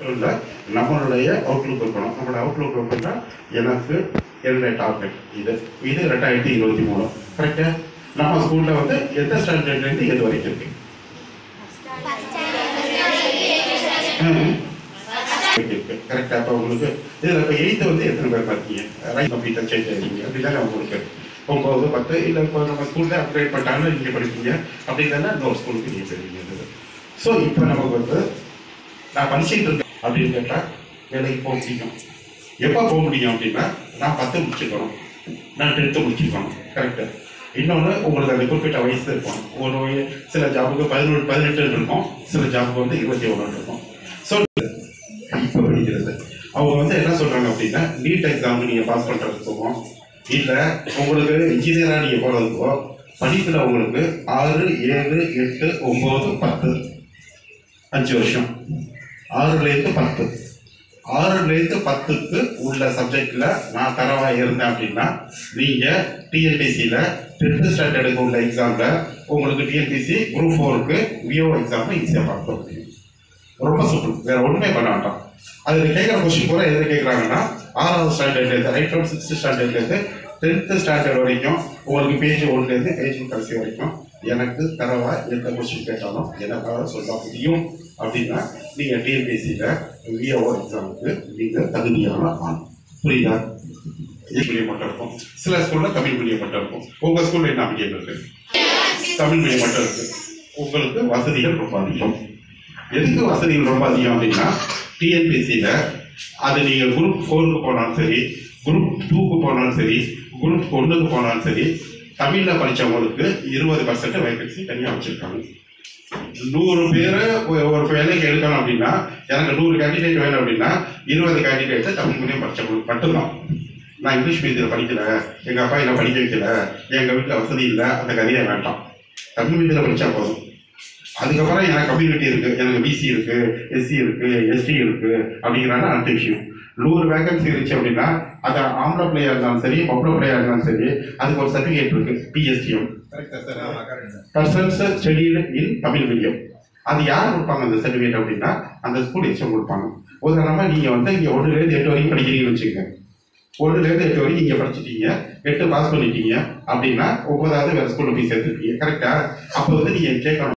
இல்லை நம்மளுடைய அவுட்லுக் இருக்கணும் நம்மளோட அவுட்லுக் அப்படின்னா எனக்கு என்னுடைய டார்கெட் இது இது ரெண்டாயிரத்தி இருபத்தி மூணு கரெக்டா நம்ம ஸ்கூலில் வந்து எந்த ஸ்டாண்டர்ட்லேருந்து எது வரைக்கும் இருக்கு இருக்கு கரெக்டாக அப்போ உங்களுக்கு இதில் இப்போ எயித்து வந்து எத்தனை பேர் பார்த்தீங்க ரைட் கம்ப்யூட்டர் சேஞ்ச் ஆகிருக்கீங்க அப்படிதானே உங்களுக்கு ஒம்பது பத்து இல்லை இப்போ நம்ம ஸ்கூலில் அப்கிரேட் பண்ணிட்டாலும் நீங்கள் படிப்பீங்க அப்படி இல்லைன்னா இன்னொரு ஸ்கூலுக்கு நீங்கள் போயிருவீங்க ஸோ இப்போ நமக்கு வந்து நான் படிச்சுட்டு இருக்கேன் அப்படின்னு கேட்டால் வேலைக்கு போக முடியும் எப்போ போக முடியும் அப்படின்னா நான் பத்து முடிச்சுக்கணும் நான் டென்த்து முடிச்சுக்கணும் கரெக்டு இன்னொன்று உங்களுக்கு அந்த குறிப்பிட்ட வயசு இருக்கும் ஒரு வய- சில ஜாபுக்கு பதினொன்று பதினெட்டு இருக்கும் சில ஜாபுக்கு வந்து இருபத்தி ஒன்று இருக்கும் ஸோ இப்போ படிக்கிறது அவங்க வந்து என்ன சொல்றாங்க அப்படின்னா நீட் எக்ஸாம் நீங்கள் பாஸ் பண்ணுறதுக்கும் இல்லை உங்களுக்கு இன்ஜினியராக நீங்கள் போகிறதுக்கோ படிப்பில் உங்களுக்கு ஆறு ஏழு எட்டு ஒம்பது பத்து அஞ்சு வருஷம் ஆறுலேருந்து பத்து ஆறுலேருந்து பத்துக்கு உள்ள சப்ஜெக்டில் நான் தரவா இருந்தேன் அப்படின்னா நீங்கள் டிஎன்பிசியில் டென்த்து ஸ்டாண்டர்டுக்கு உள்ள எக்ஸாமில் உங்களுக்கு டிஎன்பிசி குரூப் ஃபோருக்கு விஓ எக்ஸாமை ஈஸியாக பார்க்க முடியும் ரொம்ப சிம்பிள் வேற ஒன்றுமே பண்ண வேண்டாம் அதில் கேட்குற கொஸ்டின் பூரா எதில் கேட்குறாங்கன்னா ஆறாவது ஸ்டாண்டர்ட்லேருந்து ரைட் ஃப்ரம் சிக்ஸ்த் ஸ்டாண்டர்ட்லேருந்து டென்த்து ஸ்டாண்டர்ட் வரைக்கும் உங்களுக்கு பேஜ் ஒன்றுலேருந்து பேஜ் கடைசி வரைக்கும் எனக்கு தரவா எந்த கொஸ்டின் கேட்டாலும் எனக்காக சொல்ல முடியும் அப்படின்னா நீங்கள் டிஎன்பிசியில் விஓ எக்ஸாமுக்கு நீங்கள் தகுதியான ஆண் புரியுதா இங்கிலீஷ் மீடியம் மட்டும் இருக்கும் சில ஸ்கூலில் தமிழ் மீடியம் மட்டும் இருக்கும் உங்கள் ஸ்கூலில் என்ன மீடியம் இருக்கு தமிழ் மீடியம் மட்டும் இருக்கு உங்களுக்கு வசதிகள் ரொம்ப அதிகம் எதுக்கு வசதிகள் ரொம்ப அதிகம் அப்படின்னா டிஎன்பிசியில் அது நீங்கள் குரூப் ஃபோருக்கு போனாலும் சரி குரூப் டூக்கு போனாலும் சரி குரூப் ஒன்றுக்கு போனாலும் சரி தமிழில் படித்தவங்களுக்கு இருபது பர்சன்ட் வேகன்சி தனியாக வச்சுருக்காங்க நூறு பேர் ஒரு வேலைக்கு எடுக்கணும் அப்படின்னா எனக்கு நூறு கேண்டிடேட் வேணும் அப்படின்னா இருபது கேண்டிடேட் தமிழ் மீடியம் படித்தவங்களுக்கு மட்டும்தான் நான் இங்கிலீஷ் மீடியத்தில் படிக்கல எங்கள் அப்பா என்ன படிக்க வைக்கல எங்கள் வீட்டில் வசதி இல்லை அந்த கதையை வேண்டாம் தமிழ் மீடியத்தில் படித்தா போதும் அதுக்கப்புறம் எனக்கு கம்யூனிட்டி இருக்கு எனக்கு பிசி இருக்கு எஸ்சி இருக்கு எஸ்டி இருக்கு அப்படிங்கிறாங்க அடுத்த விஷயம் நூறு வேகன்சி இருந்துச்சு அப்படின்னா அது ஆம்பளை பிள்ளையா இருந்தாலும் சரி பொம்பளை பிள்ளையா இருந்தாலும் சரி அதுக்கு ஒரு சர்டிஃபிகேட் இருக்கு PSTM persons studied in Tamil medium அது யார் கொடுப்பாங்க அந்த சர்டிஃபிகேட் அப்படின்னா அந்த ஸ்கூல் எக்ஸாம் கொடுப்பாங்க உதாரணமா நீங்க வந்து இங்க ஒன்றுலேருந்து எட்டு வரைக்கும் படிக்கிறீங்கன்னு வச்சுக்கோங்க ஒன்றுலேருந்து எட்டு வரைக்கும் இங்கே படிச்சிட்டீங்க எட்டு பாஸ் பண்ணிட்டீங்க அப்படின்னா ஒன்பதாவது வேற ஸ்கூலில் போய் சேர்த்துருப்பீங்க கரெக்டா அப்போ வந்து நீங்கள் கேட்கணும்